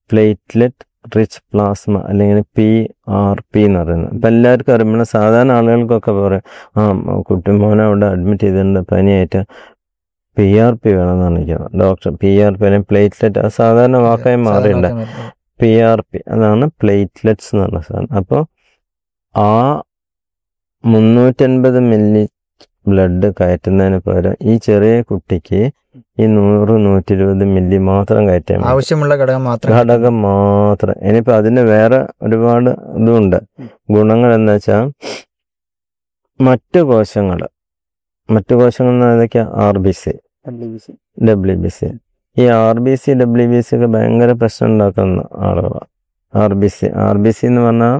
Platelet rich plasma അല്ലെങ്കിൽ P R P എന്ന് പറയുന്നത് അപ്പം എല്ലാവർക്കും അറിയുമ്പോൾ സാധാരണ ആളുകൾക്കൊക്കെ പറയും ആ കുട്ടിമോനെ അവിടെ അഡ്മിറ്റ് ചെയ്തിട്ടുണ്ട് പനിയായിട്ട് പി ആർ പി വേണമെന്നാണ് എനിക്ക് ഡോക്ടർ പി ആർ പി അല്ലെങ്കിൽ പ്ലേറ്റ്ലെറ്റ് അത് സാധാരണ വാക്കായി മാറിയിട്ടുണ്ട് പി ആർ പി അതാണ് പ്ലേറ്റ്ലെറ്റ്സ് എന്ന് പറഞ്ഞ സാധനം അപ്പോൾ ആ മുന്നൂറ്റൻപത് മില്ലി ബ്ലഡ് കയറ്റുന്നതിന് പകരം ഈ ചെറിയ കുട്ടിക്ക് ഈ നൂറ് നൂറ്റി ഇരുപത് മില്ലി മാത്രം കയറ്റിയാൽ മതി ആവശ്യമുള്ള ഘടകം മാത്രം ഘടകം മാത്രം ഇനിയിപ്പോൾ അതിന് വേറെ ഒരുപാട് ഇതുണ്ട് ഗുണങ്ങൾ എന്ന് വെച്ചാൽ മറ്റു കോശങ്ങൾ മറ്റു കോശങ്ങൾ എന്ന് ഏതൊക്കെയാ R B C W B C ഈ R B C W B C ഒക്കെ ഭയങ്കര പ്രശ്നം ഉണ്ടാക്കുന്ന ആളുകളാണ് R B C R B C എന്ന് പറഞ്ഞാൽ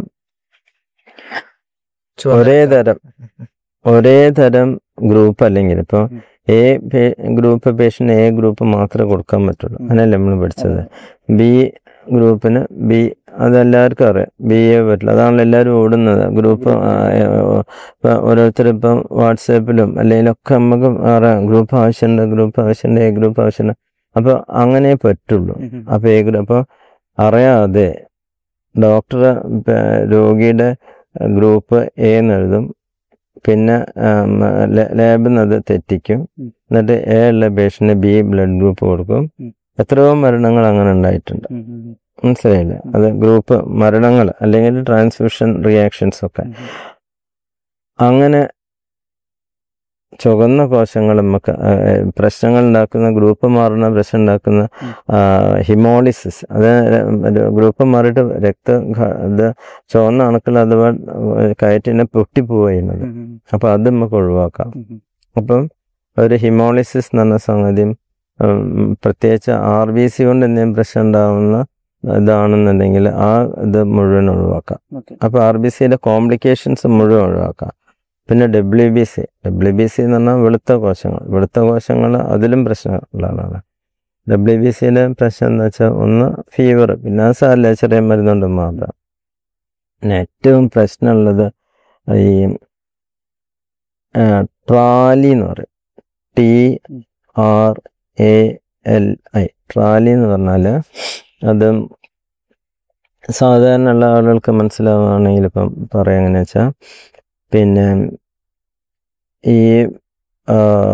ചുവന്ന- ഒരേ തരം ഒരേ തരം ഗ്രൂപ്പ് അല്ലെങ്കിൽ ഇപ്പോൾ A group patient A group മാത്രമേ കൊടുക്കാൻ പറ്റുള്ളൂ അങ്ങനെയല്ലേ നമ്മൾ പഠിച്ചത് ബി ഗ്രൂപ്പിന് ബി അതെല്ലാവർക്കും അറിയാം ബി എ പറ്റില്ല അതാണല്ലോ എല്ലാവരും ഓടുന്നത് ഗ്രൂപ്പ് ഇപ്പം ഓരോരുത്തർ ഇപ്പം വാട്സാപ്പിലും അല്ലെങ്കിൽ ഒക്കെ നമുക്ക് അറിയാം ഗ്രൂപ്പ് ആവശ്യമുണ്ട് ഗ്രൂപ്പ് ആവശ്യമുണ്ട് എ ഗ്രൂപ്പ് ആവശ്യമുണ്ട് അപ്പോൾ അങ്ങനെ പറ്റുള്ളൂ അപ്പോൾ എ ഗ്രൂപ്പ് അപ്പോൾ അറിയാതെ ഡോക്ടർ രോഗിയുടെ ഗ്രൂപ്പ് എ എന്ന് എഴുതും പിന്നെ ലാബിൽ നിന്ന് അത് തെറ്റിക്കും എന്നിട്ട് എ ഉള്ള പേഷ്യന് ബി ബ്ലഡ് ഗ്രൂപ്പ് കൊടുക്കും ഉം. എത്രയോ മരണങ്ങൾ അങ്ങനെ ഉണ്ടായിട്ടുണ്ട് മനസ്സിലായില്ല അത് ഗ്രൂപ്പ് മരണങ്ങൾ അല്ലെങ്കിൽ ട്രാൻസ്ഫ്യൂഷൻ റിയാക്ഷൻസ് ഒക്കെ അങ്ങനെ ചുവന്ന കോശങ്ങൾ നമുക്ക് ആ, പ്രശ്നങ്ങൾ ഉണ്ടാക്കുന്ന ഗ്രൂപ്പ് മാറുന്ന പ്രശ്നം ഉണ്ടാക്കുന്ന ഹിമോളിസിസ് അത് ഒരു ഗ്രൂപ്പ് മാറിയിട്ട് രക്ത ഘ- ഇത് ചുവന്ന അണുക്കൾ അഥവാ കയറ്റിനെ പൊട്ടിപ്പോവുക ചെയ്യുന്നത് അപ്പോൾ അത് നമുക്ക് ഒഴിവാക്കാം അപ്പം ഒരു ഹിമോളിസിസ് എന്ന് പറഞ്ഞ സംഗതിയും ഉം, പ്രത്യേകിച്ച് ആർ ബി സി കൊണ്ട് എന്തെങ്കിലും പ്രശ്നം ഉണ്ടാവുന്ന ഇതാണെന്നുണ്ടെങ്കിൽ ആ ഇത് മുഴുവൻ ഒഴിവാക്കാം അപ്പോൾ ആർ ബി സിയുടെ കോംപ്ലിക്കേഷൻസ് മുഴുവൻ ഒഴിവാക്കാം പിന്നെ W B C W B C എന്ന് പറഞ്ഞാൽ വെളുത്ത കോശങ്ങൾ വെളുത്ത കോശങ്ങൾ അതിലും പ്രശ്നമുള്ളതാണ് ഡബ്ല്യു ബി സിയിലെ പ്രശ്നം എന്ന് വെച്ചാൽ ഒന്ന് ഫീവർ പിന്നെ അത് സാറില്ല ചെറിയ മരുന്നുകൊണ്ട് മാത്രം പിന്നെ ഏറ്റവും പ്രശ്നമുള്ളത് ഈ ആ, ട്രാലി എന്ന് പറയും T R A L I trolley എന്ന് പറഞ്ഞാൽ അത് സാധാരണ ഉള്ള ആളുകൾക്ക് മനസ്സിലാവുകയാണെങ്കിൽ ഇപ്പം പറയാം എങ്ങനെയാ വെച്ചാൽ പിന്നെ ഈ ആ,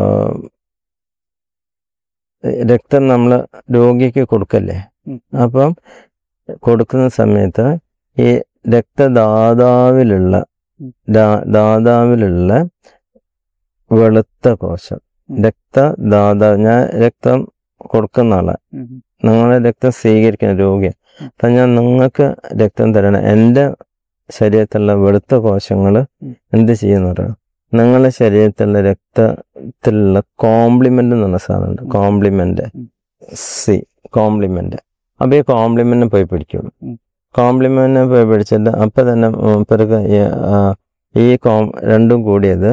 രക്തം നമ്മൾ രോഗിക്ക് കൊടുക്കല്ലേ ഉം. അപ്പം കൊടുക്കുന്ന സമയത്ത് ഈ രക്തദാതാവിലുള്ള ദാ- ദാതാവിലുള്ള വെളുത്ത കോശം ഉം. രക്തദാതാവ് ഞാൻ രക്തം കൊടുക്കുന്ന ആളെ നിങ്ങളെ രക്തം സ്വീകരിക്കുന്ന രോഗി അപ്പം ഞാൻ നിങ്ങൾക്ക് രക്തം തരണം എൻ്റെ ശരീരത്തിലുള്ള വെളുത്ത കോശങ്ങൾ ഉം. എന്ത് ചെയ്യുന്ന പറയാം നിങ്ങളുടെ ശരീരത്തിലുള്ള രക്തത്തിലുള്ള കോംപ്ലിമെൻ്റ് എന്ന് പറഞ്ഞ സാധനമുണ്ട് കോംപ്ലിമെൻ്റ് ഉം. സി കോംപ്ലിമെൻ്റ് അപ്പോൾ ഈ കോംപ്ലിമെൻറ്റിനെ പോയി പിടിക്കും ഉം. കോംപ്ലിമെൻറ്റിനെ പോയി പിടിച്ചിട്ട് അപ്പം തന്നെ മൂപ്പർക്ക് ഈ, ആ, ഈ കോം രണ്ടും കൂടിയത്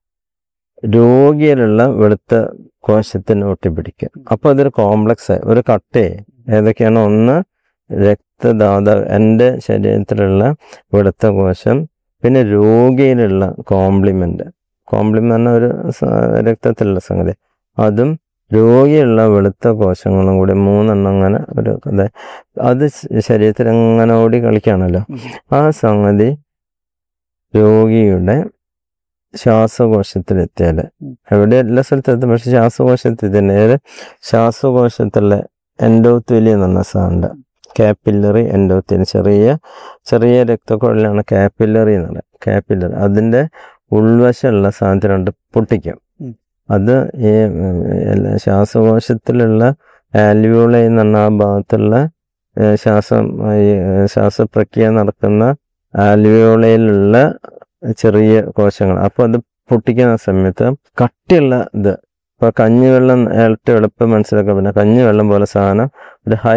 രോഗിയിലുള്ള വെളുത്ത കോശത്തിന് ഒട്ടിപ്പിടിക്കുക അപ്പോൾ അതൊരു കോംപ്ലക്സ് ഒരു കട്ടേ ഏതൊക്കെയാണ് ഒന്ന് രക്തദാതാവ് എൻ്റെ ശരീരത്തിലുള്ള വെളുത്ത കോശം പിന്നെ രോഗിയിലുള്ള കോംപ്ലിമെൻ്റ് കോംപ്ലിമെൻ്റ് ഒരു സ- രക്തത്തിലുള്ള സംഗതി അതും രോഗിയുള്ള വെളുത്ത കോശങ്ങളും കൂടി മൂന്നെണ്ണം അങ്ങനെ ഒരു കഥ അത് ശ- ശരീരത്തിൽ അങ്ങനെ ഓടി കളിക്കുകയാണല്ലോ ആ സംഗതി രോഗിയുടെ ശ്വാസകോശത്തിലെത്തിയാൽ ഉം. എവിടെ എല്ലാ സ്ഥലത്തും എത്തും പക്ഷെ ശ്വാസകോശത്തിൽ തന്നെ ഏത് ശ്വാസകോശത്തിലെ എൻഡോത്വലി എന്ന് പറഞ്ഞ സാധനം കാപ്പില്ലറി എൻഡോത്വലി ചെറിയ ചെറിയ രക്തക്കുഴലാണ് കാപ്പില്ലറി എന്ന് പറയുന്നത് കാപ്പില്ലറി അതിൻ്റെ ഉൾവശമുള്ള സാധനത്തിനുണ്ട് പൊട്ടിക്കും ഉം. അത് ഈ ഉം, എല്ലാ ശ്വാസകോശത്തിലുള്ള ആൽവിയോള എന്ന് പറഞ്ഞ ആ ഭാഗത്തുള്ള ഏ, ശ്വാസം ഈ ഏ, ശ്വാസപ്രക്രിയ നടക്കുന്ന ആൽവിയോളയിലുള്ള ചെറിയ കോശങ്ങൾ അപ്പോൾ അത് പൊട്ടിക്കുന്ന സമയത്ത് കട്ടിയുള്ള ഇത് ഇപ്പൊ കഞ്ഞിവെള്ളം ഏറ്റവും എളുപ്പം മനസ്സിലാക്കാൻ പറ്റുന്ന കഞ്ഞിവെള്ളം പോലെ സാധനം ഒരു ഹൈ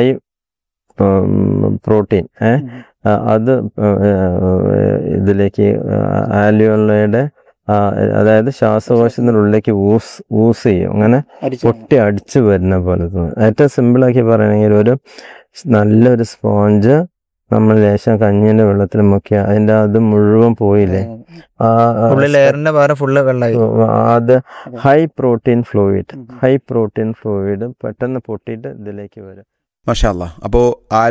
പ്രോട്ടീൻ ഏ ആ, അത് ഏ, ഇതിലേക്ക് ആലിയോളയുടെ അതായത് ശ്വാസകോശത്തിനുള്ളിലേക്ക് ഊസ് ഊസ് ചെയ്യും അങ്ങനെ പൊട്ടി അടിച്ചു വരുന്ന പോലെ തോന്നും ഏറ്റവും സിമ്പിളാക്കി പറയണമെങ്കിൽ ഒരു നല്ലൊരു സ്പോഞ്ച് നമ്മൾ ലേശം കഞ്ഞിന്റെ വെള്ളത്തിൽ മുക്കിയ അതിന്റെ അത് മുഴുവൻ പോയില്ലേ ആ ആ, ഉള്ളിൽ ലെയറിന്റെ വേറെ ഫുള്ള് വെള്ളമായി അത് high protein fluid high protein fluid പെട്ടെന്ന് പൊട്ടിയിട്ട് ഇതിലേക്ക് വരും മഷാല്ല അപ്പോൾ